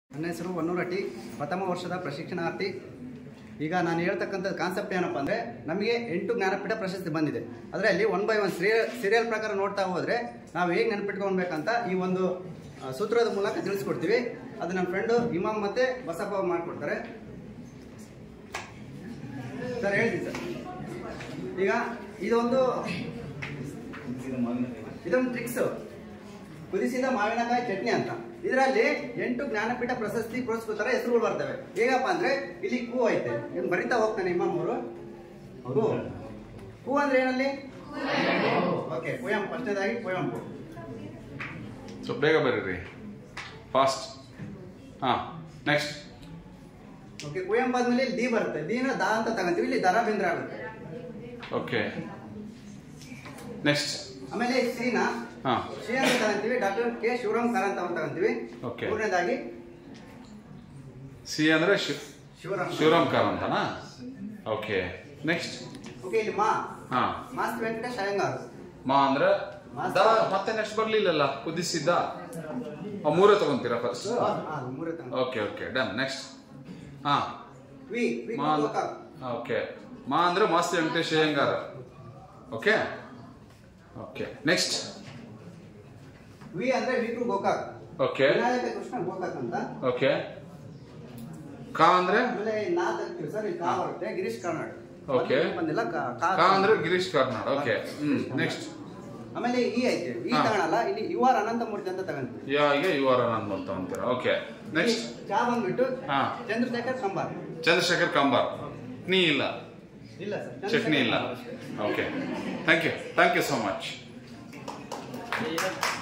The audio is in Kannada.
ನನ್ನ ಹೆಸರು ವನ್ನೂರಟ್ಟಿ ಪ್ರಥಮ ವರ್ಷದ ಪ್ರಶಿಕ್ಷಣಾರ್ಥಿ ಈಗ ನಾನು ಹೇಳ್ತಕ್ಕಂಥ ಕಾನ್ಸೆಪ್ಟ್ ಏನಪ್ಪ ಅಂದರೆ ನಮಗೆ ಎಂಟು ಜ್ಞಾನಪೀಠ ಪ್ರಶಸ್ತಿ ಬಂದಿದೆ ಅದರಲ್ಲಿ one by one serial serial ಪ್ರಕಾರ ನೋಡ್ತಾ ಹೋದರೆ ನಾವು ಹೇಗೆ ನೆನಪಿಟ್ಕೊಳ್ಬೇಕಂತ ಈ ಒಂದು ಆ, ಸೂತ್ರದ ಮೂಲಕ ತಿಳಿಸ್ಕೊಡ್ತೀವಿ ಅದು ನನ್ನ ಫ್ರೆಂಡು ಇಮಾಮ್ ಮತ್ತು ಬಸಪ್ಪ ಅವ್ರು ಮಾಡಿಕೊಡ್ತಾರೆ ಸರ್ ಹೇಳ್ತೀನಿ ಸರ್ ಈಗ ಇದೊಂದು ಇದೊಂದು ಟ್ರಿಕ್ಸ್ ಕುದಿಸಿದ ಮಾವಿನಕಾಯಿ ಚಟ್ನಿ ಅಂತ ಇದರಲ್ಲಿ ಎಂಟು ಜ್ಞಾನಪೀಠ ಪ್ರಶಸ್ತಿ ಪುರಸ್ಕೃತರ ಹೆಸರುಗಳು ಬರ್ತವೆ ಹೇಗಪ್ಪ ಅಂದ್ರೆ ಇಲ್ಲಿ ಕೂ ಐತೆ ಇದನ್ನ ಬರಿತಾ ಹೋಗ್ತಾನೆ ಇಮಾಮೂರು ಕೂ ಕೂ ಅಂದ್ರೆ ಏನಲ್ಲಿ ಓಕೆ ಕುವೆಂಪು ಫಸ್ಟನೇದಾಗಿ ಕುವೆಂಪು ಸೊ ಬೇಗ ಬರೀರಿ ಫಾಸ್ಟ್ ಹಾಂ ನೆಕ್ಸ್ಟ್ ಓಕೆ ಕುವೆಂಪು ಆದ್ಮೇಲೆ ಇಲ್ಲಿ ದಿ ಬರುತ್ತೆ ದಿನ ದಾ ಅಂತ ತಗೊಂತೀವಿ ಇಲ್ಲಿ ದರ ಬೇಂದ್ರೆ ಆಗುತ್ತೆ ಓಕೆ ನೆಕ್ಸ್ಟ್ ಆಮೇಲೆ ಸೀನಾ ಹಾಂ ಶ್ರೀ ಅಂತ ತಗೊಂತೀವಿ ಡಾಕ್ಟರ್ ಕೆ ಶಿವರಾಮ್ ಕಾರಂತ ಅವ್ರು ತಗೊಂತೀವಿ Okay. ಮೂರನೇದಾಗಿ ಸಿ ಅಂದರೆ ಶಿವ್ ಶಿವರಾಮ್ ಶಿವರಾಮ್ ಕಾರಂತನಾ ಓಕೆ ನೆಕ್ಸ್ಟ್ ಓಕೆ ಇಲ್ಲಿ ಮಾ ಹಾಂ ಮಾಸ್ತ್ ವೆಂಕಟೇಶ್ ಅಯ್ಯಂಗಾರ್ ಮಾ ಅಂದ್ರೆ ದ ಮತ್ತೆ ನೆಕ್ಸ್ಟ್ ಬರ್ಲಿಲ್ಲಲ್ಲ ಕುದಿಸಿದ್ದ ಆ, ಮೂರೇ ತಗೊಂತೀರಾ ಫಸ್ಟ್ ಆ, ಮೂರೇ ತಗೊಂಡು ಓಕೆ ಓಕೆ ಡನ್ ನೆಕ್ಸ್ಟ್ ಹಾಂ ವಿ ವಿ ಮಾ ಗೋಕಾಕ್. ಓಕೆ ಮಾ ಅಂದ್ರೆ Masti Venkatesh Iyengar okay okay next V ಅಂದ್ರೆ ವಿಕ್ರು ಗೋಕಾಕ್ ಓಕೆ ವಿನಾಯಕ ಕೃಷ್ಣ ಗೋಕಾಕ್ ಅಂತ ಓಕೆ ಕಾ ಅಂದ್ರೆ ಆಮೇಲೆ ನಾ ತೆಗ್ತೀವಿ ಸರ್ ಇಲ್ಲಿ ಕಾ ಬರುತ್ತೆ ಗಿರೀಶ್ ಕಾರ್ನಾಡ್ Okay. ಬಂದಿಲ್ಲ ಕಾ ಕಾ- ಕಾ ಅಂದ್ರೆ Girish Karnad okay hmm next ಆಮೇಲೆ ಈ ಐತೆ ಈ ಹಾ. ತಗೊಳಲ್ಲ ಇಲ್ಲಿ ಯು ಆರ್ ಅನಂತಮೂರ್ತಿ ಅಂತ ತಗೊಂತೀವಿ ಯಾಗೆ ಯು ಆರ್ ಅನಂತ್ ಅಂತ ಅಂತೀರಾ ಓಕೆ ನೆಕ್ಸ್ಟ್ ಈ ಚಾ ಬಂದ್ಬಿಟ್ಟು ಹಾ. ಚಂದ್ರಶೇಖರ್ ಕಂಬಾರ್ ಚಂದ್ರಶೇಖರ್ ಕಂಬಾರ್ ನೀ ಇಲ್ಲ ಇಲ್ಲ ಸರ್ ಚಟ್ನಿ ಇಲ್ಲ okay thank you thank you so much ಇಲ್ಲ